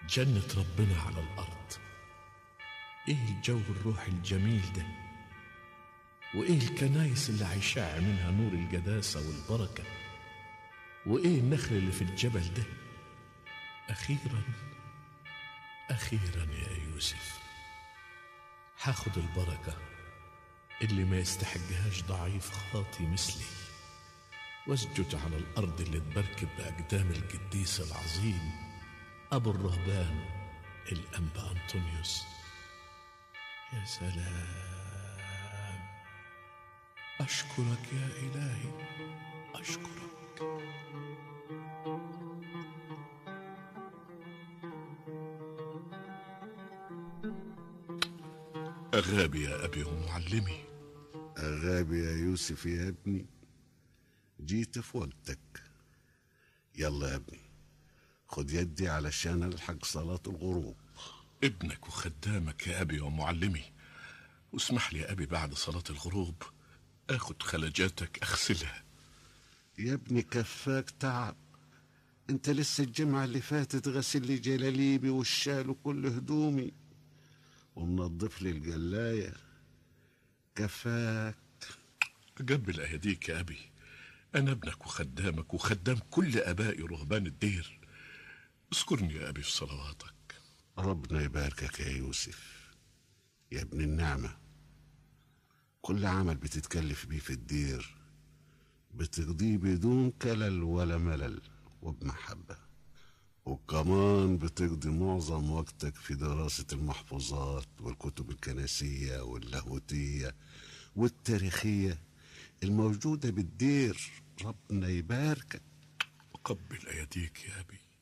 جنة ربنا على الأرض إيه الجو الروحي الجميل ده وإيه الكنايس اللي هيشع منها نور القداسة والبركة وإيه النخل اللي في الجبل ده أخيرا أخيرا يا يوسف هاخد البركة اللي ما يستحقهاش ضعيف خاطي مثلي واسجد على الأرض اللي تبركب بأقدام القديس العظيم أبو الرهبان الأنبا أنطونيوس يا سلام أشكرك يا إلهي أشكرك أغابي يا أبي ومعلمي أغابي يا يوسف يا ابني جيت في وقتك يلا يا ابني خد يدي علشان ألحق صلاة الغروب ابنك وخدامك يا أبي ومعلمي واسمح لي يا أبي بعد صلاة الغروب أخد خلجاتك أغسلها يا ابني كفاك تعب انت لسه الجمعة اللي فاتت غسل لي جلاليبي والشال وكل هدومي ومنظف لي الجلاية كفاك أقبل أيديك يا أبي أنا ابنك وخدامك وخدام كل أبائي رهبان الدير اذكرني يا أبي في صلواتك ربنا يباركك يا يوسف يا ابن النعمة كل عمل بتتكلف بيه في الدير بتقضيه بدون كلل ولا ملل وبمحبة وكمان بتقضي معظم وقتك في دراسة المحفوظات والكتب الكنسية واللاهوتية والتاريخية الموجودة بالدير ربنا يباركك أقبل أيديك يا أبي